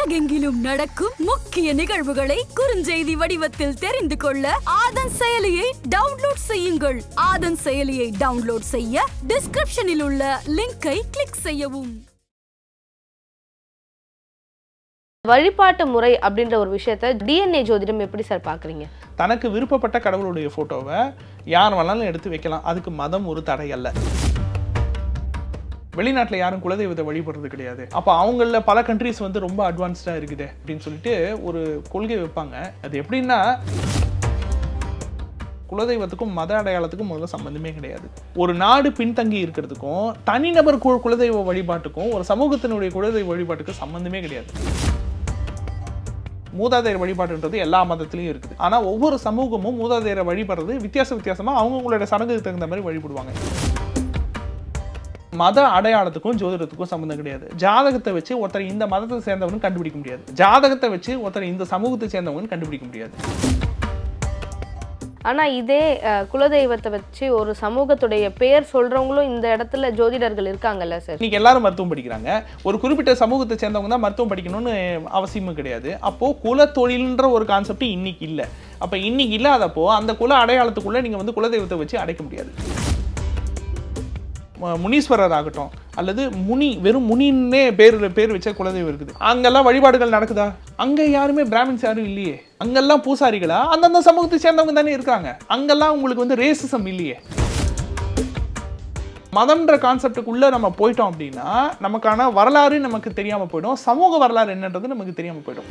உலகெங்கிலும் நடக்கும் முக்கிய நிகழ்வுகளை குறுஞ்செய்தி வடிவத்தில் தெரிந்து கொள்ள ஆதன் செயலியை டவுன்லோட் செய்யுங்கள் ஆதன் செயலியை டவுன்லோட் செய்ய டிஸ்கிரிப்ஷனில் உள்ள லிங்கை கிளிக் செய்யவும் வழிபாட்டு முறை அப்படின்ற ஒரு விஷயத்த டிஎன்ஏ ஜோதிடம் எப்படி சார் பாக்குறீங்க தனக்கு விருப்பப்பட்ட கடவுளுடைய ஃபோட்டோவை யார் வேணாலும் எடுத்து வைக்கலாம் அதுக்கு மதம் ஒரு தடை அல்ல வெளிநாட்டில் யாரும் குலதெய்வத்தை வழிபடுறது கிடையாது அப்போ அவங்கள பல கண்ட்ரிஸ் வந்து ரொம்ப அட்வான்ஸ்டாக இருக்குது அப்படின்னு சொல்லிட்டு ஒரு கொள்கை வைப்பாங்க அது எப்படின்னா குலதெய்வத்துக்கும் மத அடையாளத்துக்கும் முதல்ல சம்பந்தமே கிடையாது ஒரு நாடு பின்தங்கி இருக்கிறதுக்கும் தனிநபர் கு- குலதெய்வ வழிபாட்டுக்கும் ஒரு சமூகத்தினுடைய குலதெய்வ வழிபாட்டுக்கும் சம்பந்தமே கிடையாது மூதாதையர் வழிபாடுன்றது எல்லா மதத்திலையும் இருக்குது ஆனா ஒவ்வொரு சமூகமும் மூதாதையரை வழிபடுறது வித்தியாச வித்தியாசமா அவங்கவுங்களோட சடங்குக்கு தகுந்த மாதிரி வழிபடுவாங்க மத அடையாளத்துக்கும் ஜோதிடத்துக்கும் சம்மந்தம் கிடையாது ஜாதகத்தை வச்சு ஒருத்தர் இந்த மதத்தை சேர்ந்தவனும் கண்டுபிடிக்க முடியாது ஜாதகத்தை வச்சு ஒருத்தர் இந்த சமூகத்தை சேர்ந்தவங்க கண்டுபிடிக்க முடியாது ஆனா இதே அஹ், குலதெய்வத்தை வச்சு ஒரு சமூகத்துடைய பெயர் சொல்றவங்களும் இந்த இடத்துல ஜோதிடர்கள் இருக்காங்கல்ல சார் இன்னைக்கு எல்லாரும் மருத்துவம் படிக்கிறாங்க ஒரு குறிப்பிட்ட சமூகத்தை சேர்ந்தவங்க தான் மருத்துவம் படிக்கணும்னு அவசியமும் கிடையாது அப்போ குல தொழில்ன்ற ஒரு கான்செப்ட் இன்னைக்கு இல்லை அப்ப இன்னைக்கு இல்லாதப்போ அந்த குல அடையாளத்துக்குள்ள நீங்க வந்து குலதெய்வத்தை வச்சு அடைக்க முடியாது மு- முனீஸ்வரர் ஆகட்டும் அல்லது முனி வெறும் முனின்னே பேர் பேர் வச்ச குலதெய்வம் இருக்குது அங்கெல்லாம் வழிபாடுகள் நடக்குதா அங்க யாருமே பிராமின்ஸ் யாரும் இல்லையே அங்கெல்லாம் பூசாரிகளா அந்தந்த சமூகத்தை சேர்ந்தவங்க தானே இருக்காங்க அங்கெல்லாம் உங்களுக்கு வந்து ரேசிசம் இல்லையே மதம்ன்ற கான்செப்டுக்குள்ள நம்ம போயிட்டோம் அப்படின்னா நமக்கான வரலாறு நமக்கு தெரியாம போயிடும் சமூக வரலாறு என்னன்றது நமக்கு தெரியாம போயிடும்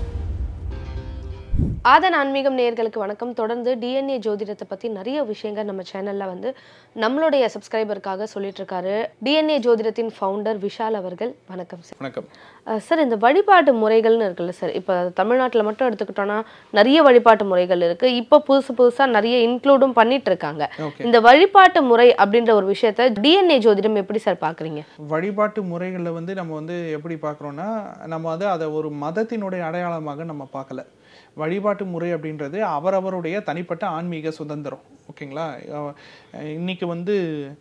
ஆதன் ஆன்மீகம் நேயர்களுக்கு வணக்கம் தொடர்ந்து டிஎன்ஏ ஜோதிடத்தை பத்தி நிறைய விஷயங்கள் நம்ம சேனல்ல வந்து நம்மளுடைய சப்ஸ்கிரைபருக்காக சொல்லிட்டு இருக்காரு டிஎன்ஏ ஜோதிடத்தின் ஃபவுண்டர் விஷால் அவர்கள் வணக்கம் சார் வணக்கம் அஹ் சார் இந்த வழிபாட்டு முறைகள்னு இருக்குல்ல சார் இப்போ தமிழ்நாட்டில் மட்டும் எடுத்துக்கிட்டோம்னா நிறைய வழிபாட்டு முறைகள் இருக்கு இப்போ புதுசு புதுசா நிறைய இன்க்ளூடும் பண்ணிட்டு இருக்காங்க ஓகே இந்த வழிபாட்டு முறை அப்படின்ற ஒரு விஷயத்த டிஎன்ஏ ஜோதிடம் எப்படி சார் பாக்குறீங்க வழிபாட்டு முறைகளில் வந்து நம்ம வந்து எப்படி பார்க்குறோன்னா நம்ம வந்து அதை ஒரு மதத்தினுடைய அடையாளமாக நம்ம பார்க்கல வழிபாட்டு முறை அப்படின்றது அவரவருடைய தனிப்பட்ட ஆன்மீக சுதந்திரம் ஓகேங்களா அஹ் இன்னைக்கு வந்து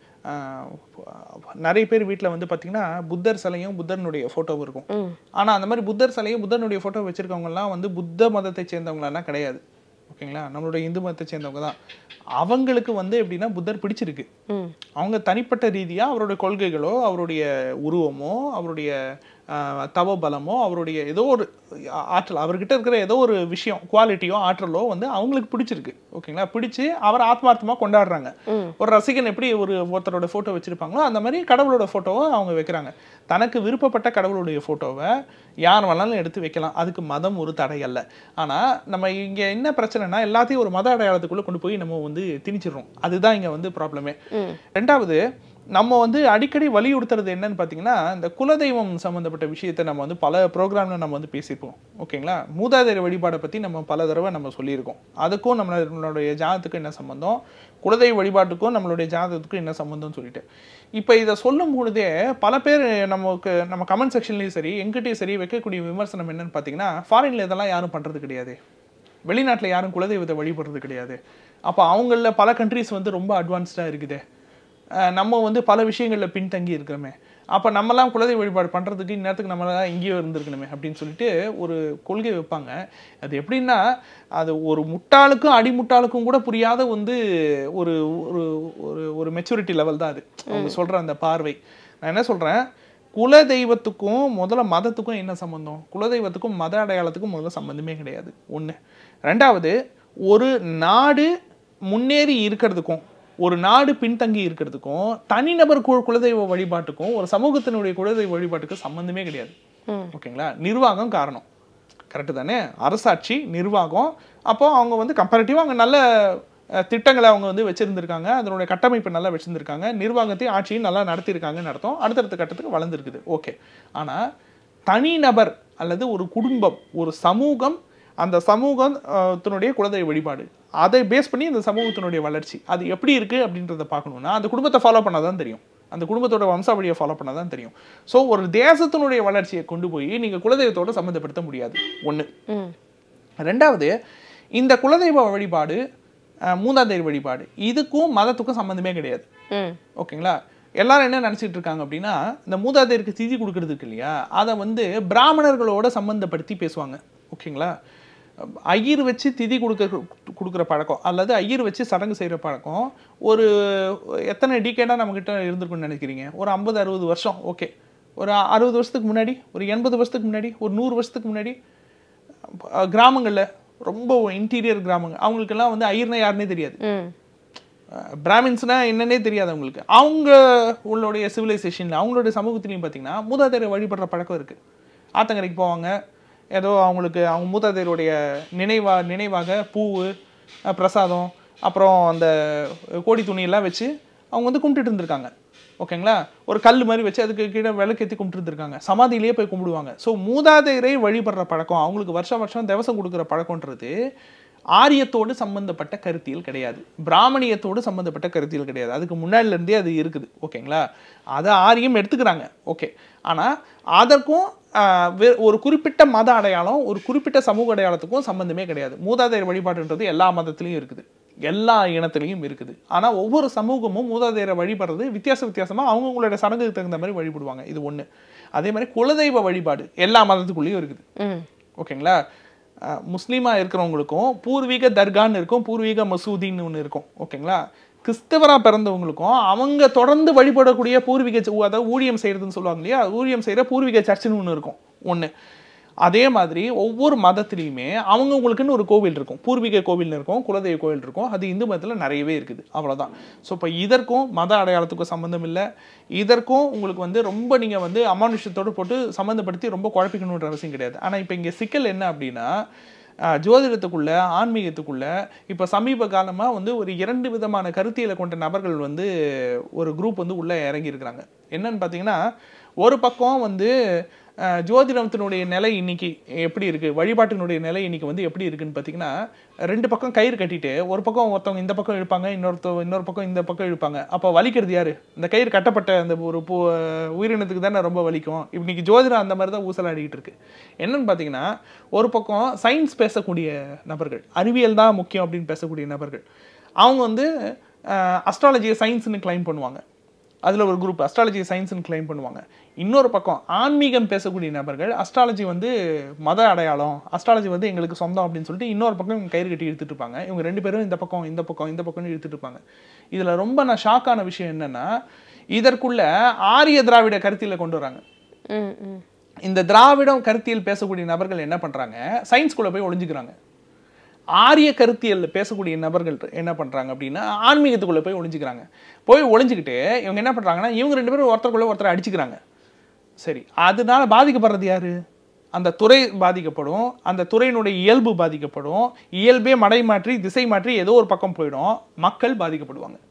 அஹ், நிறைய பேர் வீட்டில் வந்து பார்த்தீங்கன்னா புத்தர் சிலையும் புத்தர்னுடைய ஃபோட்டோ இருக்கும் ம் ஆனால் அந்த மாதிரி புத்தர் சிலையும் புத்தனுடைய ஃபோட்டோ வச்சிருக்கவங்கலாம் வந்து புத்த மதத்தை சேர்ந்தவங்களெல்லாம் கிடையாது ஓகேங்களா நம்மளுடைய இந்து மதத்தை சேர்ந்தவங்க தான் அவங்களுக்கு வந்து எப்படின்னா புத்தர் பிடிச்சிருக்கு ம் அவங்க தனிப்பட்ட ரீதியாக அவருடைய கொள்கைகளோ அவருடைய உருவமோ அவருடைய ஆஹ், தவ பலமோ அவருடைய ஏதோ ஒரு ஆற்றல் அவர்கிட்ட இருக்கிற ஏதோ ஒரு விஷயம் குவாலிட்டியோ ஆற்றலோ வந்து அவங்களுக்கு பிடிச்சிருக்கு ஓகேங்களா பிடிச்சு அவர் ஆத்மார்த்தமாக கொண்டாடுறாங்க ம் ஒரு ரசிகன் எப்படி ஒரு ஒருத்தரோட ஃபோட்டோ வச்சிருப்பாங்களோ அந்த மாதிரி கடவுளோட ஃபோட்டோவை அவங்க வைக்கிறாங்க தனக்கு விருப்பப்பட்ட கடவுளுடைய ஃபோட்டோவை யார் வேணாலும் எடுத்து வைக்கலாம் அதுக்கு மதம் ஒரு தடை அல்ல ஆனால் நம்ம இங்கே என்ன பிரச்சனைனா எல்லாத்தையும் ஒரு மத அடையாளத்துக்குள்ளே கொண்டு போய் நம்ம வந்து திணிச்சிடுறோம் அதுதான் இங்கே வந்து ப்ராப்ளமே ம் ரெண்டாவது நம்ம வந்து அடிக்கடி வலியுறுத்துறது என்னன்னு பார்த்தீங்கன்னா இந்த குலதெய்வம் சம்மந்தப்பட்ட விஷயத்தை நம்ம வந்து பல ப்ரோக்ராம்ல நம்ம வந்து பேசியிருப்போம் ஓகேங்களா மூதாதையர் வழிபாடை பற்றி நம்ம பல தடவை நம்ம சொல்லியிருக்கோம் அதுக்கும் நம்மளுடைய ஜாதத்துக்கும் என்ன சம்பந்தம் குலதெய்வ வழிபாட்டுக்கும் நம்மளுடைய ஜாதகத்துக்கும் என்ன சம்பந்தம்னு சொல்லிட்டு இப்போ இதை சொல்லும் பொழுதே பல பேர் நமக்கு நம்ம கமெண்ட் செக்ஷன்லேயும் சரி எங்கிட்டயும் சரி வைக்கக்கூடிய விமர்சனம் என்னன்னு பார்த்தீங்கன்னா ஃபாரின்ல இதெல்லாம் யாரும் பண்ணுறது கிடையாது வெளிநாட்டில் யாரும் குலதெய்வத்தை வழிபடுறது கிடையாது அப்போ அவங்கள பல கண்ட்ரிஸ் வந்து ரொம்ப அட்வான்ஸ்டாக இருக்குது அஹ் நம்ம வந்து பல விஷயங்களில் பின்தங்கி இருக்கிறோமே அப்போ நம்மலாம் குலதெய்வ வழிபாடு பண்ணுறதுக்கு இந்நேரத்துக்கு நம்மளாம் இங்கேயோ இருந்திருக்கணுமே அப்படின்னு சொல்லிட்டு ஒரு கொள்கை வைப்பாங்க அது எப்படின்னா அது ஒரு முட்டாளுக்கும் அடிமுட்டாளுக்கும் கூட புரியாத வந்து ஒரு ஒரு ஒரு ஒரு மெச்சூரிட்டி லெவல் தான் அது அவங்க சொல்கிற அந்த பார்வை நான் என்ன சொல்கிறேன் குலதெய்வத்துக்கும் முதல்ல மதத்துக்கும் என்ன சம்பந்தம் குலதெய்வத்துக்கும் மத அடையாளத்துக்கும் முதல்ல சம்பந்தமே கிடையாது ஒன்று ரெண்டாவது ஒரு நாடு முன்னேறி இருக்கிறதுக்கும் ஒரு நாடு பின்தங்கி இருக்கிறதுக்கும் தனிநபர் கு குலதெய்வ வழிபாட்டுக்கும் ஒரு சமூகத்தினுடைய குலதெய்வ வழிபாட்டுக்கும் சம்பந்தமே கிடையாது ம். ஓகேங்களா நிர்வாகம் காரணம் கரெக்டு தானே அரசாட்சி நிர்வாகம் அப்போ அவங்க வந்து கம்பேரிட்டிவாக அவங்க நல்ல அஹ், திட்டங்களை அவங்க வந்து வச்சிருந்திருக்காங்க அதனுடைய கட்டமைப்பு நல்லா வச்சிருந்திருக்காங்க நிர்வாகத்தையும் ஆட்சியும் நல்லா நடத்தியிருக்காங்கன்னு அர்த்தம் அடுத்தடுத்த கட்டத்துக்கு வளர்ந்துருக்குது ஓகே ஆனால் தனிநபர் அல்லது ஒரு குடும்பம் ஒரு சமூகம் அந்த சமூகத்தினுடைய குலதெய்வ வழிபாடு அதை பேஸ் பண்ணி அந்த சமூகத்தினுடைய வளர்ச்சி அது எப்படி இருக்கு அப்படின்றத பார்க்கணும்னா அந்த குடும்பத்தை ஃபாலோ பண்ணாதான் தெரியும் அந்த குடும்பத்தோட வம்சாவளியை ஃபாலோ பண்ணாதான் தெரியும் ஸோ ஒரு தேசத்தினுடைய வளர்ச்சியை கொண்டு போய் நீங்கள் குலதெய்வத்தோட சம்மந்தப்படுத்த முடியாது ஒன்று ம் ரெண்டாவது இந்த குலதெய்வ வழிபாடு அஹ், மூதாதையர் வழிபாடு இதுக்கும் மதத்துக்கும் சம்மந்தமே கிடையாது ம் ஓகேங்களா எல்லாரும் என்ன நினைச்சிட்டு இருக்காங்க அப்படின்னா இந்த மூதாதையருக்கு திதி கொடுக்கறது இருக்கு இல்லையா அதை வந்து பிராமணர்களோட சம்பந்தப்படுத்தி பேசுவாங்க ஓகேங்களா ஐயர் வச்சு திதி கொடுக்க கொடுக்குற பழக்கம் அல்லது ஐயர் வச்சு சடங்கு செய்கிற பழக்கம் ஒரு எத்தனை டீக்கேடாக நம்மக்கிட்ட இருந்திருக்கும்னு நினைக்கிறீங்க ஒரு ஐம்பது அறுபது வருஷம் ஓகே ஒரு அறுபது வருஷத்துக்கு முன்னாடி ஒரு எண்பது வருஷத்துக்கு முன்னாடி ஒரு நூறு வருஷத்துக்கு முன்னாடி அஹ், கிராமங்கள்ல ரொம்ப இன்டீரியர் கிராமங்கள் அவங்களுக்கெல்லாம் வந்து ஐயர்னா யாருன்னே தெரியாது ம் பிராமின்ஸ்னா என்னன்னே தெரியாது அவங்களுக்கு அவங்க உள்ளுடைய சிவிலைசேஷனில் அவங்களுடைய சமூகத்திலையும் பார்த்தீங்கன்னா மூதாதையரை வழிபடுற பழக்கம் இருக்குது ஆத்தங்கரைக்கு போவாங்க ஏதோ அவங்களுக்கு அவங்க மூதாதையருடைய நினைவா நினைவாக பூவு அஹ், பிரசாதம் அப்புறம் அந்த கோடி துணியெல்லாம் வச்சு அவங்க வந்து கும்பிட்டுட்டு இருந்திருக்காங்க ஓகேங்களா ஒரு கல் மாதிரி வச்சு அதுக்கு கீழே விளக்கேற்றி கும்பிட்டு இருந்திருக்காங்க சமாதியிலேயே போய் கும்பிடுவாங்க ஸோ மூதாதையரை வழிபடுற பழக்கம் அவங்களுக்கு வருஷம் வருஷம் தேவசம் கொடுக்குற பழக்கம்ன்றது ஆரியத்தோடு சம்பந்தப்பட்ட கருத்தியல் கிடையாது பிராமணியத்தோடு சம்பந்தப்பட்ட கருத்தியல் கிடையாது அதுக்கு முன்னாடில இருந்தே அது இருக்குது ஓகேங்களா அதை ஆரியம் எடுத்துக்கிறாங்க ஓகே ஆனால் அதற்கும் ஆஹ், வே- ஒரு குறிப்பிட்ட மத அடையாளம் ஒரு குறிப்பிட்ட சமூக அடையாளத்துக்கும் சம்பந்தமே கிடையாது மூதாதையர் வழிபாடுன்றது எல்லா மதத்துலையும் இருக்குது எல்லா இனத்துலையும் இருக்குது ஆனால் ஒவ்வொரு சமூகமும் மூதாதையரை வழிபடுறது வித்தியாச வித்தியாசமாக அவங்கவுங்களோட சடங்குக்கு தகுந்த மாதிரி வழிபடுவாங்க இது ஒன்று அதே மாதிரி குலதெய்வ வழிபாடு எல்லா மதத்துக்குள்ளேயும் இருக்குது ம் ஓகேங்களா அஹ் முஸ்லீமா இருக்கிறவங்களுக்கும் பூர்வீக தர்கான்னு இருக்கும் பூர்வீக மசூதின்னு ஒன்று இருக்கும் ஓகேங்களா கிறிஸ்தவரா பிறந்தவங்களுக்கும் அவங்க தொடர்ந்து வழிபடக்கூடிய பூர்வீக ச- அதாவது ஊழியம் செய்யறதுன்னு சொல்லுவாங்க இல்லையா ஊழியம் செய்யற பூர்வீக சர்ச்சுன்னு ஒன்று இருக்கும் ஒன்று அதே மாதிரி ஒவ்வொரு மதத்துலையுமே அவங்கவுங்களுக்குன்னு ஒரு கோவில் இருக்கும் பூர்வீக கோவில் இருக்கும் குலதெய்வ கோவில் இருக்கும் அது இந்து மதத்தில் நிறையவே இருக்குது அவ்வளவுதான் ஸோ இப்போ இதற்கும் மத அடையாளத்துக்கும் சம்மந்தம் இல்லை இதற்கும் உங்களுக்கு வந்து ரொம்ப நீங்கள் வந்து அமானுஷத்தோடு போட்டு சம்மந்தப்படுத்தி ரொம்ப குழப்பிக்கணுன்ற அவசியம் கிடையாது ஆனால் இப்போ இங்கே சிக்கல் என்ன அப்படின்னா ஆஹ், ஜோதிடத்துக்குள்ள ஆன்மீகத்துக்குள்ள இப்போ சமீப காலமாக வந்து ஒரு இரண்டு விதமான கருத்தியலை கொண்ட நபர்கள் வந்து ஒரு குரூப் வந்து உள்ளே இறங்கி இருக்கிறாங்க என்னன்னு பார்த்தீங்கன்னா ஒரு பக்கம் வந்து ஆஹ், ஜோதிடத்தினுடைய நிலை இன்னைக்கு எப்படி இருக்கு வழிபாட்டினுடைய நிலை இன்னைக்கு வந்து எப்படி இருக்குன்னு பார்த்தீங்கன்னா ரெண்டு பக்கம் கயிறு கட்டிட்டு ஒரு பக்கம் ஒருத்தவங்க இந்த பக்கம் இழுப்பாங்க இன்னொருத்த இன்னொரு பக்கம் இந்த பக்கம் இழுப்பாங்க அப்போ வலிக்கிறது யாரு இந்த கயிறு கட்டப்பட்ட அந்த ஒரு பூ உயிரினத்துக்கு தானே ரொம்ப வலிக்கும் இன்னைக்கு ஜோதிடம் அந்த மாதிரி தான் ஊசலாடிக்கிட்டு இருக்கு என்னன்னு பார்த்தீங்கன்னா ஒரு பக்கம் சயின்ஸ் பேசக்கூடிய நபர்கள் அறிவியல் தான் முக்கியம் அப்படின்னு பேசக்கூடிய நபர்கள் அவங்க வந்து அஸ்ட்ராலஜியை சயின்ஸ்னு கிளைம் பண்ணுவாங்க அதில் ஒரு குரூப் அஸ்ட்ராலஜி சயின்ஸ்னு கிளைம் பண்ணுவாங்க இன்னொரு பக்கம் ஆன்மீகம் பேசக்கூடிய நபர்கள் அஸ்ட்ராலஜி வந்து மத அடையாளம் அஸ்ட்ராலஜி வந்து எங்களுக்கு சொந்தம் அப்படின்னு சொல்லிட்டு இன்னொரு பக்கம் இவங்க கயிறு கட்டி இழுத்துட்டு இருப்பாங்க இவங்க ரெண்டு பேரும் இந்த பக்கம் இந்த பக்கம் இந்த பக்கம்னு இழுத்துட்டு இருப்பாங்க இதில் ரொம்ப நான் ஷாக்கான விஷயம் என்னன்னா இதற்குள்ள ஆரிய திராவிட கருத்தியலை கொண்டு வராங்க ம் ம் இந்த திராவிடம் கருத்தியல் பேசக்கூடிய நபர்கள் என்ன பண்றாங்க சயின்ஸ்குள்ள போய் ஒளிஞ்சுக்கிறாங்க ஆரிய கருத்தியல் பேசக்கூடிய நபர்கள் என்ன பண்றாங்க அப்படின்னா ஆன்மீகத்துக்குள்ள போய் ஒளிஞ்சுக்கிறாங்க போய் ஒளிஞ்சுக்கிட்டு இவங்க என்ன பண்றாங்கன்னா இவங்க ரெண்டு பேரும் ஒருத்தருக்குள்ள ஒருத்தர் அடிச்சுக்கிறாங்க சரி அதனால பாதிக்கப்படுறது யாரு அந்த துறை பாதிக்கப்படும் அந்த துறையினுடைய இயல்பு பாதிக்கப்படும் இயல்பே மடை மாற்றி திசை மாற்றி ஏதோ ஒரு பக்கம் போயிடும் மக்கள் பாதிக்கப்படுவாங்க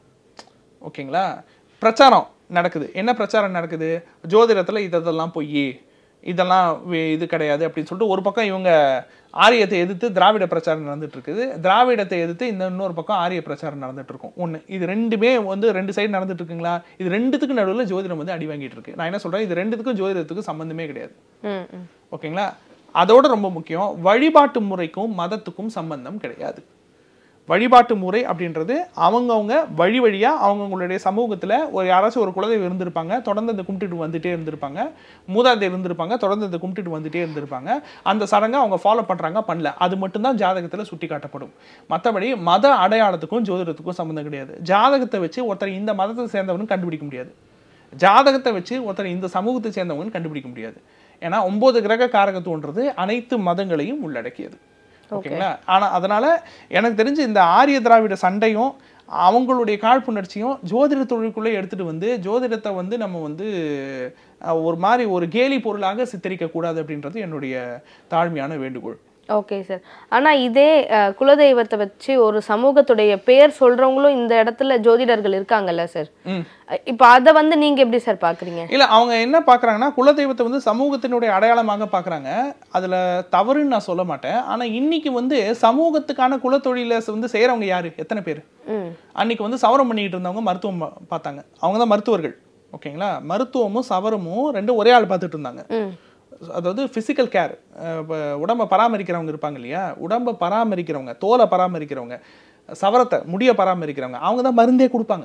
ஓகேங்களா பிரச்சாரம் நடக்குது என்ன பிரச்சாரம் நடக்குது ஜோதிடத்துல இதெல்லாம் பொய் இதெல்லாம் வே- இது கிடையாது அப்படின்னு சொல்லிட்டு ஒரு பக்கம் இவங்க ஆரியத்தை எதிர்த்து திராவிட பிரச்சாரம் நடந்துட்டு இருக்குது திராவிடத்தை எதிர்த்து இந்த இன்னொரு பக்கம் ஆரிய பிரச்சாரம் நடந்துட்டு இருக்கும் ஒண்ணு இது ரெண்டுமே வந்து ரெண்டு சைடு நடந்துட்டு இருக்குங்களா இது ரெண்டுத்துக்கு நடுவுல ஜோதிடம் வந்து அடி வாங்கிட்டு இருக்கு நான் என்ன சொல்றேன் இது ரெண்டுத்துக்கும் ஜோதிடத்துக்கும் சம்பந்தமே கிடையாது ம் ம் ஓகேங்களா அதோட ரொம்ப முக்கியம் வழிபாட்டு முறைக்கும் மதத்துக்கும் சம்பந்தம் கிடையாது வழிபாட்டு முறை அப்படின்றது அவங்கவங்க வழி வழியா அவங்கவுங்களுடைய சமூகத்துல ஒரு யாராச்சும் ஒரு குலதெய்வம் இருந்திருப்பாங்க தொடர்ந்து அந்த கும்பிட்டுட்டு வந்துட்டே இருந்திருப்பாங்க மூதாதை இருந்திருப்பாங்க தொடர்ந்து அந்த கும்பிட்டுட்டு வந்துட்டே இருந்திருப்பாங்க அந்த சடங்கை அவங்க ஃபாலோ பண்றாங்க பண்ணல அது மட்டும்தான் ஜாதகத்துல சுட்டி காட்டப்படும் மற்றபடி மத அடையாளத்துக்கும் ஜோதிடத்துக்கும் சம்மந்தம் கிடையாது ஜாதகத்தை வச்சு ஒருத்தர் இந்த மதத்தை சேர்ந்தவனும் கண்டுபிடிக்க முடியாது ஜாதகத்தை வச்சு ஒருத்தர் இந்த சமூகத்தை சேர்ந்தவங்கன்னு கண்டுபிடிக்க முடியாது ஏன்னா ஒன்பது கிரக காரகத்துவன்றது அனைத்து மதங்களையும் உள்ளடக்கியது ஓகேங்களா ஆனா அதனால எனக்கு தெரிஞ்சு இந்த ஆரிய திராவிட சண்டையும் அவங்களுடைய காழ்ப்புணர்ச்சியும் ஜோதிட தொழிலுக்குள்ளே எடுத்துட்டு வந்து ஜோதிடத்தை வந்து நம்ம வந்து அஹ், ஒரு மாதிரி ஒரு கேலி பொருளாக சித்தரிக்க கூடாது அப்படின்றது என்னுடைய தாழ்மையான வேண்டுகோள் ஓகே சார் ஆனா இதே அஹ், குலதெய்வத்தை வச்சு ஒரு சமூகத்துடைய பேர் சொல்றவங்களும் இந்த இடத்துல ஜோதிடர்கள் இருக்காங்கல்ல சார் ம் இப்போ அதை வந்து நீங்க எப்படி சார் பாக்குறீங்க இல்ல அவங்க என்ன பாக்குறாங்கன்னா குலதெய்வத்தை வந்து சமூகத்தினுடைய அடையாளமாக பாக்குறாங்க அதுல தவறுன்னு நான் சொல்ல மாட்டேன் ஆனா இன்னைக்கு வந்து சமூகத்துக்கான குலத்தொழில வந்து செய்யறவங்க யாரு எத்தனை பேர் ம் அன்னைக்கு வந்து சவரம் பண்ணிட்டு இருந்தவங்க மருத்துவம் பா- பார்த்தாங்க அவங்க தான் மருத்துவர்கள் ஓகேங்களா மருத்துவமும் சவரமும் ரெண்டும் ஒரே ஆள் பார்த்துட்டு இருந்தாங்க ம் அதாவது ஃபிசிக்கல் கேர் உடம்பை பராமரிக்கிறவங்க இருப்பாங்க இல்லையா உடம்பை பராமரிக்கிறவங்க தோலை பராமரிக்கிறவங்க சவரத்தை முடிய பராமரிக்கிறவங்க அவங்க தான் மருந்தே கொடுப்பாங்க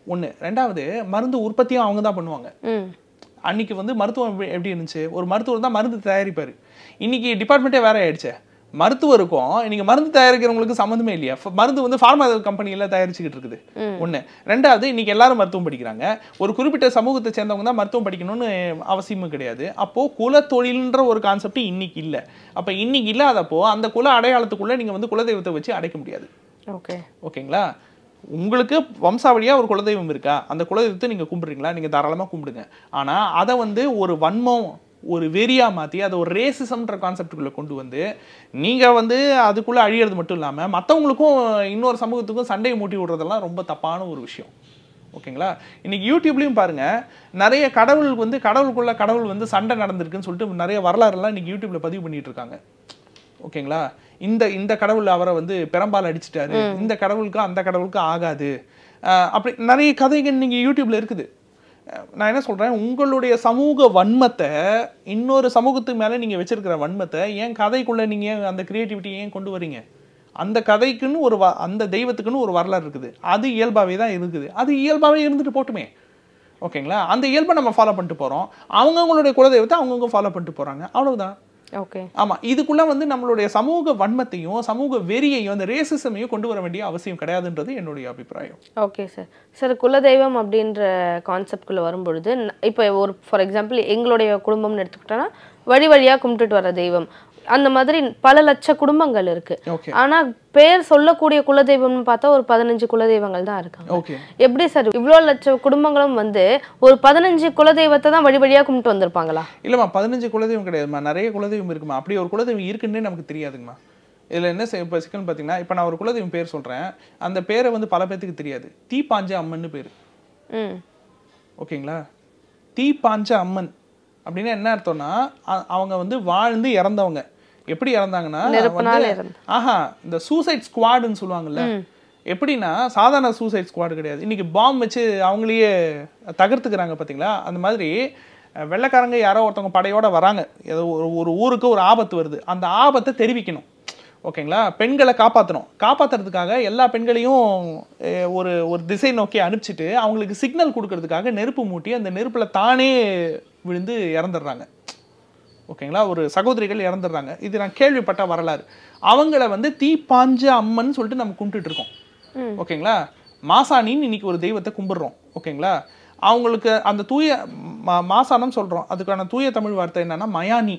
ஒண்ணு ரெண்டாவது மருந்து உற்பத்தியும் அவங்க தான் பண்ணுவாங்க ம் அன்னைக்கு வந்து மருத்துவம் எப்படி- எப்படி இருந்துச்சு ஒரு மருத்துவர் தான் மருந்து தயாரிப்பாரு இன்னைக்கு டிபார்ட்மெண்ட்டே வேற ஆயிடுச்சு மருத்துவருக்கும் இன்னைக்கு மருந்து தயாரிக்கிறவங்களுக்கு சம்மந்தமே இல்லையா ஃப- மருந்து வந்து ஃபார்மா கம்பெனியில தயாரிச்சுக்கிட்டு இருக்குது ஒண்ணு ரெண்டாவது இன்னைக்கு எல்லாரும் மருத்துவம் படிக்கிறாங்க ஒரு குறிப்பிட்ட சமூகத்தை சேர்ந்தவங்க தான் மருத்துவம் படிக்கணும்னு அவசியமும் கிடையாது அப்போ குலத்தொழில்ன்ற ஒரு கான்செப்ட் இன்னைக்கு இல்ல அப்ப இன்னைக்கு இல்லாதப்போ அந்த குல அடையாளத்துக்குள்ள நீங்க வந்து குலதெய்வத்தை வச்சு அடைக்க முடியாது ஓகே ஓகேங்களா உங்களுக்கு வம்சாவளியா ஒரு குலதெய்வம் இருக்கா அந்த குலதெய்வத்தை நீங்க கும்பிடுறீங்களா நீங்க தாராளமா கும்பிடுங்க ஆனா அதை வந்து ஒரு வன்மம் ஒரு வெறியா மாத்தி அதை ஒரு ரேசிசம்ன்ற கான்செப்டுக்குள்ள கொண்டு வந்து நீங்க வந்து அதுக்குள்ள அழியறது மட்டும் இல்லாம மத்தவங்களுக்கும் இன்னொரு சமூகத்துக்கும் சண்டையை மூட்டி விடுறதெல்லாம் ரொம்ப தப்பான ஒரு விஷயம் ஓகேங்களா இன்னைக்கு யூடியூப்லயும் பாருங்க நிறைய கடவுள் வந்து கடவுளுக்குள்ள கடவுள் வந்து சண்டை நடந்திருக்குன்னு சொல்லிட்டு நிறைய வரலாறுலாம் இன்னைக்கு யூடியூப்ல பதிவு பண்ணிட்டு இருக்காங்க ஓகேங்களா இந்த இந்த கடவுள் அவரை வந்து பெரம்பால் அடிச்சிட்டாரு இந்த கடவுளுக்கு அந்த கடவுளுக்கு ஆகாது அஹ் அப்படி நிறைய கதைகள் நீங்க யூடியூப்ல இருக்குது அஹ் நான் என்ன சொல்றேன் உங்களுடைய சமூக வன்மத்தை இன்னொரு சமூகத்துக்கு மேல நீங்க வச்சிருக்கிற வன்மத்தை ஏன் கதைக்குள்ள நீங்க ஏன் அந்த கிரியேட்டிவிட்டி ஏன் கொண்டு வரீங்க அந்த கதைக்குன்னு ஒரு வ- அந்த தெய்வத்துக்குன்னு ஒரு வரலாறு இருக்குது அது இயல்பாவே தான் இருக்குது அது இயல்பாவே இருந்துட்டு போட்டுமே ஓகேங்களா அந்த இயல்பை நம்ம ஃபாலோ பண்ணிட்டு போறோம் அவங்கவுங்களுடைய குலதெய்வத்தை அவங்கவுங்க ஃபாலோ பண்ணிட்டு போறாங்க அவ்வளவுதான் ஓகே ஆமா இதுக்குள்ள வந்து நம்மளுடைய சமூக வன்மத்தையும் சமூக வெறியையும் அந்த ரேசிசமையும் கொண்டு வர வேண்டிய அவசியம் கிடையாதுன்றது என்னுடைய அபிப்பிராயம் ஓகே சார் சார் குலதெய்வம் அப்படின்ற கான்செப்ட்குள்ளே வரும்பொழுது ந- இப்போ ஒரு ஃபார் எக்ஸாம்பிள் எங்களுடைய குடும்பம்னு எடுத்துக்கிட்டோன்னா வழி வழியாக கும்பிட்டுட்டு வர தெய்வம் அந்த மாதிரி பல லட்ச குடும்பங்கள் இருக்கு ஓகே ஆனா பேர் சொல்லக்கூடிய குலதெய்வம்னு பார்த்தா ஒரு பதினஞ்சு குலதெய்வங்கள் தான் இருக்காங்க ஓகே எப்படி சார் இவ்வளோ லட்ச குடும்பங்களும் வந்து ஒரு பதினஞ்சு குலதெய்வத்தை தான் வழி வழியாக கும்பிட்டு வந்திருப்பாங்களா இல்லம்மா பதினஞ்சு குலதெய்வம் கிடையாதும்மா நிறைய குலதெய்வம் இருக்குமா அப்படி ஒரு குலதெய்வம் இருக்குன்னே நமக்கு தெரியாதுங்கம்மா இதுல என்ன செய் இப்போ சிக்கன் பார்த்தீங்கன்னா இப்போ நான் ஒரு குலதெய்வம் பேர் சொல்றேன் அந்த பேரை வந்து பல பேத்துக்கு தெரியாது தீப்பாஞ்ச அம்மன்னு பேர் ம் ஓகேங்களா தீப்பாஞ்ச அம்மன் அப்படின்னா என்ன அர்த்தம்னா அ- அவங்க வந்து வாழ்ந்து இறந்தவங்க எப்படி இறந்தாங்கன்னா நெருப்புனால வந்து- இறந்து. ஆஹா இந்த சூசைட் ஸ்குவாடுன்னு சொல்லுவாங்கல்ல எப்படின்னா சாதாரண சூசைட் ஸ்குவாடு கிடையாது இன்னைக்கு பாம் வச்சு அவங்களையே தகர்த்துக்கிறாங்க பாத்தீங்களா அந்த மாதிரி அஹ், வெள்ளைக்காரங்க யாரோ ஒருத்தவங்க படையோட வராங்க ஏதோ ஒரு ஒரு ஊருக்கு ஒரு ஆபத்து வருது அந்த ஆபத்தை தெரிவிக்கணும் ஓகேங்களா பெண்களை காப்பாற்றணும் காப்பாத்துறதுக்காக எல்லா பெண்களையும் அஹ், ஒரு ஒரு திசை நோக்கி அனுப்பிச்சிட்டு அவங்களுக்கு சிக்னல் கொடுக்கறதுக்காக நெருப்பு மூட்டி அந்த நெருப்புல தானே விழுந்து இறந்துடுறாங்க ஓகேங்களா ஒரு சகோதரிகள் இறந்துடுறாங்க இது நான் கேள்விப்பட்ட வரலாறு அவங்கள வந்து தீப்பாஞ்ச அம்மன் சொல்லிட்டு நம்ம கும்பிட்டுட்டு இருக்கோம் ஓகேங்களா மாசாணின்னு இன்னைக்கு ஒரு தெய்வத்தை கும்பிடுறோம் ஓகேங்களா அவங்களுக்கு அந்த தூய ம- மாசானம் சொல்றோம் அதுக்கான தூய தமிழ் வார்த்தை என்னன்னா மயானி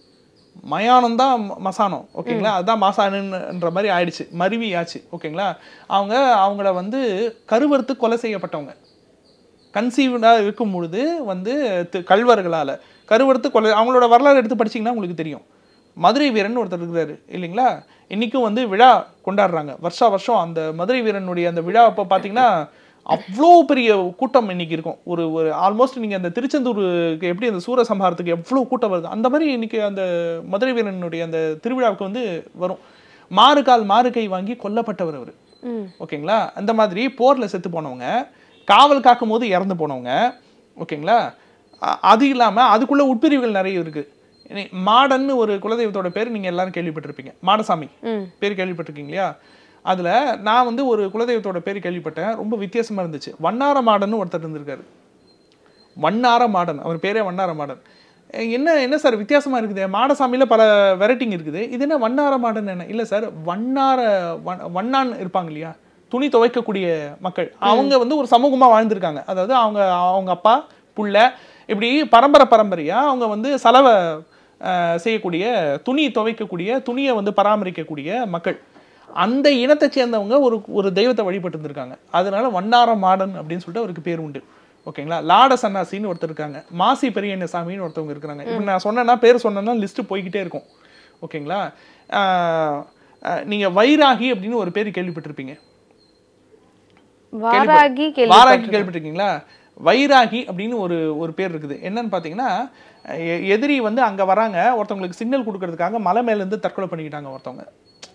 மயானம் தான் ம- மசானம் ஓகேங்களா அதுதான் மாசானுன்ற மாதிரி ஆயிடுச்சு மருவி ஆச்சு ஓகேங்களா அவங்க அவங்கள வந்து கருவறுத்து கொலை செய்யப்பட்டவங்க கன்சீவ்டாக இருக்கும் பொழுது வந்து தி- கள்வர்களால கருவறுத்து கொலை அவங்களோட வரலாறு எடுத்து படிச்சீங்கன்னா உங்களுக்கு தெரியும் மதுரை வீரன் ஒருத்தர் இருக்கிறாரு இல்லைங்களா இன்னைக்கும் வந்து விழா கொண்டாடுறாங்க வருஷா வருஷம் அந்த மதுரை வீரனுடைய அந்த விழா அப்போ பார்த்தீங்கன்னா அவ்வளோ பெரிய கூட்டம் இன்னைக்கு இருக்கும் ஒரு ஒரு ஆல்மோஸ்ட் நீங்கள் அந்த திருச்செந்தூருக்கு எப்படி அந்த சூரசம்ஹாரத்துக்கு எவ்வளோ கூட்டம் வருது அந்த மாதிரி இன்னைக்கு அந்த மதுரை வீரனுடைய அந்த திருவிழாவுக்கு வந்து வரும் மாறுகால் மாறுகை வாங்கி கொல்லப்பட்டவர் அவர் ம் ஓகேங்களா அந்த மாதிரி போர்ல செத்து போனவங்க காவல் காக்கும் போது இறந்து போனவங்க ஓகேங்களா அ- அது இல்லாம அதுக்குள்ள உட்பிரிவுகள் நிறைய இருக்கு இனி மாடன்னு ஒரு குலதெய்வத்தோட பேர் நீங்க எல்லாரும் கேள்விப்பட்டிருப்பீங்க மாடசாமி ம் பேர் கேள்விப்பட்டிருக்கீங்க இல்லையா அதுல நான் வந்து ஒரு குலதெய்வத்தோட பேர் கேள்விப்பட்டேன் ரொம்ப வித்தியாசமா இருந்துச்சு வண்ணார மாடன்னு ஒருத்தர் இருந்திருக்காரு வண்ணார மாடன் அவர் பேரே வண்ணார மாடன் அஹ் என்ன என்ன சார் வித்தியாசமா இருக்குது மாடசாமியில பல வெரைட்டிங் இருக்குது இது என்ன வண்ணார மாடன் என்ன இல்ல சார் வண்ணார வ- வண்ணான் இருப்பாங்க இல்லையா துணி துவைக்கக்கூடிய மக்கள் அவங்க வந்து ஒரு சமூகமா வாழ்ந்திருக்காங்க அதாவது அவங்க அவங்க அப்பா புள்ள இப்படி பரம்பரை பரம்பரையா அவங்க வந்து சலவை அஹ், செய்யக்கூடிய துணி துவைக்கக்கூடிய துணியை வந்து பராமரிக்கக்கூடிய மக்கள் அந்த இனத்தை சேர்ந்தவங்க ஒரு ஒரு தெய்வத்தை வழிபட்டு இருந்திருக்காங்க அதனால வண்ணார மாடன் அப்படின்னு சொல்லிட்டு அவருக்கு பேர் உண்டு ஓகேங்களா லாட சன்னாசின்னு ஒருத்தர் இருக்காங்க மாசி பெரியண்ண சாமின்னு ஒருத்தவங்க இருக்கிறாங்க இப்போ நான் சொன்னேன்னா பேர் சொன்னேன்னா லிஸ்ட் போய்கிட்டே இருக்கும் ஓகேங்களா ஆஹ் ஆஹ் நீங்க வைராகி அப்படின்னு ஒரு பேர் கேள்விப்பட்டிருப்பீங்க வாராகி வாராகி கேள்வி கேள்விப்பட்டிருக்கீங்களா வைராகி அப்படின்னு ஒரு ஒரு பேர் இருக்குது என்னன்னு பார்த்தீங்கன்னா எ- எதிரி வந்து அங்க வராங்க ஒருத்தவங்களுக்கு சிக்னல் கொடுக்கறதுக்காக மலை மேல இருந்து தற்கொலை பண்ணிக்கிட்டாங்க ஒருத்தவங்க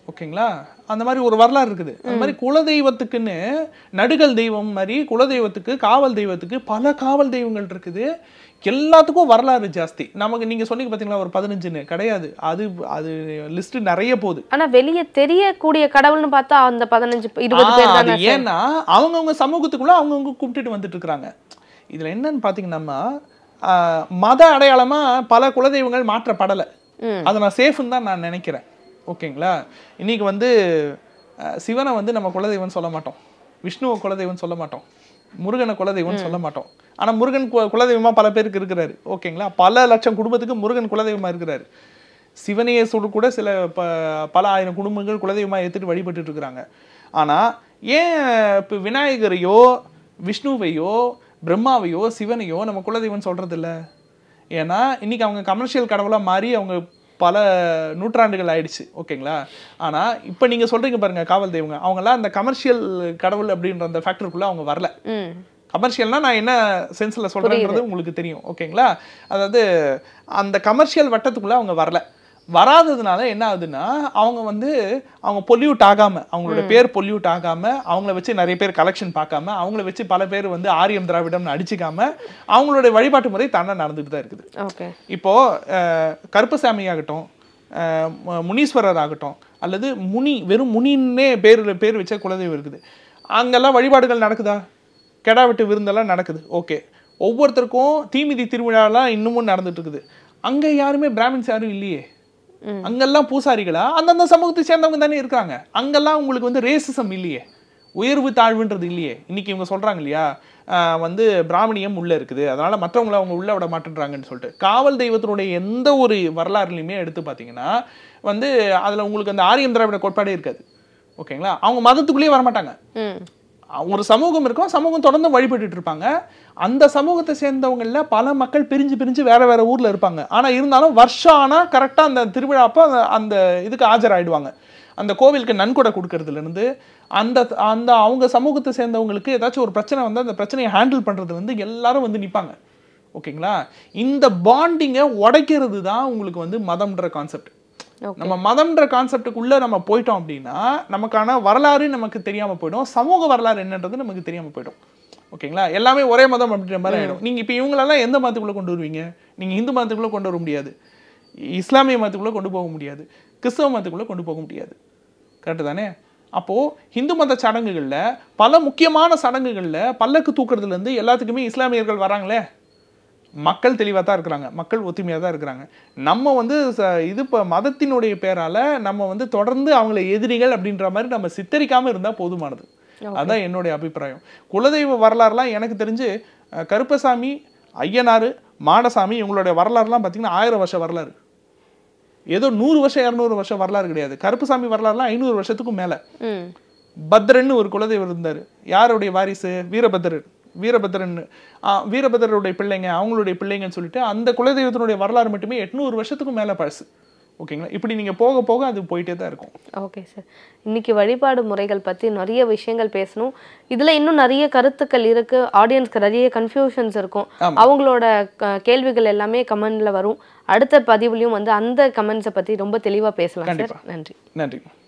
ஓகேங்களா அந்த மாதிரி ஒரு வரலாறு இருக்குது அந்த மாதிரி குலதெய்வத்துக்குன்னு நடுகள் தெய்வம் மாதிரி குலதெய்வத்துக்கு காவல் தெய்வத்துக்கு பல காவல் தெய்வங்கள் இருக்குது எல்லாத்துக்கும் வரலாறு ஜாஸ்தி நமக்கு நீங்க சொன்னீங்க பாத்தீங்களா ஒரு பதினஞ்சுன்னு கிடையாது அது அது லிஸ்ட் நிறைய போகுது ஆனா வெளியே தெரியக்கூடிய கடவுள்னு பார்த்தா அந்த பதினஞ்சு இருபது ஆ, பேர் அது தானே சார்? ஏன்னா அவங்கவுங்க சமூகத்துக்குள்ள அவங்கவுங்க கூப்பிட்டுட்டு வந்துட்டு இருக்கிறாங்க இதுல என்னன்னு பாத்தீங்கன்னா ஆ, மத அடையாளமா பல குலதெய்வங்கள் மாற்றப்படலை ம். அதை நான் சேஃப்னு தான் நான் நினைக்கிறேன் ஓகேங்களா இன்னைக்கு வந்து அஹ், சிவனை வந்து நம்ம குலதெய்வம்னு சொல்ல மாட்டோம் விஷ்ணுவை குலதெய்வம்னு சொல்ல மாட்டோம் முருகனை குலதெய்வம்னு சொல்ல மாட்டோம் ஆனா முருகன் கு- குலதெய்வமா பல பேருக்கு இருக்கிறாரு ஓகேங்களா பல லட்சம் குடும்பத்துக்கு முருகன் குலதெய்வமா இருக்கிறாரு சிவனையே சுடு கூட சில ப பல ஆயிரம் குடும்பங்கள் குலதெய்வமா ஏத்துட்டு வழிபட்டுட்டு இருக்கிறாங்க ஆனா ஏன் இப்போ விநாயகரையோ விஷ்ணுவையோ பிரம்மாவையோ சிவனையோ நம்ம குலதெய்வம் சொல்றது இல்ல ஏன்னா இன்னைக்கு அவங்க கமர்ஷியல் கடவுளா மாறி அவங்க பல நூற்றாண்டுகள் ஆயிடுச்சு ஓகேங்களா ஆனா இப்போ நீங்க சொல்றீங்க பாருங்க காவல் தெய்வங்க அவங்கெல்லாம் அந்த கமர்ஷியல் கடவுள் அப்படின்ற அந்த ஃபேக்டருக்குள்ள அவங்க வரல ம் கமர்ஷியல்னா நான் என்ன சென்ஸ்ல சொல்றேன்றது உங்களுக்கு தெரியும் ஓகேங்களா அதாவது அந்த கமர்ஷியல் வட்டத்துக்குள்ள அவங்க வரல வராததுனால என்ன ஆகுதுன்னா அவங்க வந்து அவங்க பொல்யூட் ஆகாம அவங்களோட பேர் பொல்யூட் ஆகாம அவங்கள வச்சு நிறைய பேர் கலெக்ஷன் பார்க்காம அவங்கள வச்சு பல பேர் வந்து ஆரியம் திராவிடம்னு அடிச்சுக்காம அவங்களுடைய வழிபாட்டு முறை தானே நடந்துட்டு தான் இருக்குது ஓகே இப்போ அஹ், கருப்பசாமி ஆகட்டும் அஹ், மு- முனீஸ்வரர் ஆகட்டும் அல்லது முனி வெறும் முனின்னே பேர் பேர் வச்ச குலதெய்வம் இருக்குது அங்கெல்லாம் வழிபாடுகள் நடக்குதா கெடா வெட்டு விருந்தெல்லாம் நடக்குது ஓகே ஒவ்வொருத்தருக்கும் தீமிதி திருவிழாலாம் இன்னமும் நடந்துட்டு இருக்குது அங்க யாருமே பிராமின்ஸ் யாரும் இல்லையே அங்கெல்லாம் பூசாரிகளா அந்தந்த சமூகத்தை சேர்ந்தவங்க தானே இருக்காங்க அங்கெல்லாம் உங்களுக்கு வந்து ரேசிசம் இல்லையே உயர்வு தாழ்வுன்றது இல்லையே இன்னைக்கு இவங்க சொல்றாங்க இல்லையா ஆஹ் வந்து பிராமணியம் உள்ள இருக்குது அதனால மற்றவங்கள அவங்க உள்ள விட மாட்டேன்றாங்கன்னு சொல்லிட்டு காவல் தெய்வத்தினுடைய எந்த ஒரு வரலாறுலையுமே எடுத்து பார்த்தீங்கன்னா வந்து அதுல உங்களுக்கு அந்த ஆரியம் திராவிட கோட்பாடே இருக்காது ஓகேங்களா அவங்க மதத்துக்குள்ளேயே வரமாட்டாங்க ம் ஒரு சமூகம் இருக்கும் சமூகம் தொடர்ந்து வழிபட்டுட்டு இருப்பாங்க அந்த சமூகத்தை சேர்ந்தவங்கல பல மக்கள் பிரிஞ்சு பிரிஞ்சு வேற வேற ஊர்ல இருப்பாங்க ஆனா இருந்தாலும் வருஷம் ஆனா கரெக்டா அந்த திருவிழா அப்போ அந்த- அந்த இதுக்கு ஆஜராயிடுவாங்க அந்த கோவிலுக்கு நன்கொடை கொடுக்கறதுல இருந்து அந்த அந்த அவங்க சமூகத்தை சேர்ந்தவங்களுக்கு ஏதாச்சும் ஒரு பிரச்சனை வந்து அந்த பிரச்சனையை ஹேண்டில் பண்றதுல இருந்து எல்லாரும் வந்து நிப்பாங்க ஓகேங்களா இந்த பாண்டிங்கை உடைக்கிறது தான் உங்களுக்கு வந்து மதம்ன்ற கான்செப்ட் ஓகே நம்ம மதம்ன்ற கான்செப்டுக்குள்ள நம்ம போயிட்டோம் அப்படின்னா நமக்கான வரலாறு நமக்கு தெரியாம போயிடும் சமூக வரலாறு என்னன்றது நமக்கு தெரியாம போயிடும் ஓகேங்களா எல்லாமே ஒரே மதம் அப்படின்ற மாதிரி ஆயிடும் நீங்க இப்ப இவங்களெல்லாம் எந்த மதத்துக்குள்ள கொண்டு வருவீங்க நீங்க இந்து மதத்துக்குள்ள கொண்டு வர முடியாது இஸ்லாமிய மதத்துக்குள்ள கொண்டு போக முடியாது கிறிஸ்தவ மதத்துக்குள்ள கொண்டு போக முடியாது கரெக்டு தானே அப்போ இந்து மத சடங்குகள்ல பல முக்கியமான சடங்குகள்ல பல்லக்கு தூக்குறதுல இருந்து எல்லாத்துக்குமே இஸ்லாமியர்கள் வராங்களே மக்கள் தெளிவாக தான் இருக்கிறாங்க மக்கள் ஒத்துமையாக தான் இருக்கிறாங்க நம்ம வந்து ச- இது இப்போ மதத்தினுடைய பேரால நம்ம வந்து தொடர்ந்து அவங்கள எதிரிகள் அப்படின்ற மாதிரி நம்ம சித்தரிக்காம இருந்தா போதுமானது அதான் என்னுடைய அபிப்பிராயம் குலதெய்வ வரலாறுலாம் எனக்கு தெரிஞ்சு அஹ், கருப்பசாமி ஐயனார் மாடசாமி இவங்களுடைய வரலாறுலாம் பார்த்தீங்கன்னா ஆயிரம் வருஷம் வரலாறு ஏதோ நூறு வருஷம் இரநூறு வருஷம் வரலாறு கிடையாது கருப்பசாமி வரலாறுலாம் ஐநூறு வருஷத்துக்கும் மேலே ம் பத்ரன்னு ஒரு குலதெய்வர் இருந்தார் யாருடைய வாரிசு வீரபத்ரர் வீரபத்ரன் ஆ, வீரபத்ரருடைய பிள்ளைங்க அவங்களுடைய பிள்ளைங்கன்னு சொல்லிட்டு அந்த குலதெய்வத்தினுடைய வரலாறு மட்டுமே எட்நூறு வருஷத்துக்கும் மேல பழசு ஓகேங்களா இப்படி நீங்க போக போக அது போயிட்டே தான் இருக்கும் ஓகே சார் இன்னைக்கு வழிபாடு முறைகள் பற்றி நிறைய விஷயங்கள் பேசணும் இதில் இன்னும் நிறைய கருத்துக்கள் இருக்கு ஆடியன்ஸ்க்கு நிறைய கன்ஃபியூஷன்ஸ் இருக்கும் அவங்களோட க- கேள்விகள் எல்லாமே கமெண்ட்ல வரும் அடுத்த பதிவுலையும் வந்து அந்த கமெண்ட்ஸை பற்றி ரொம்ப தெளிவாக பேசலாம் சார் கண்டிப்பா. நன்றி நன்றி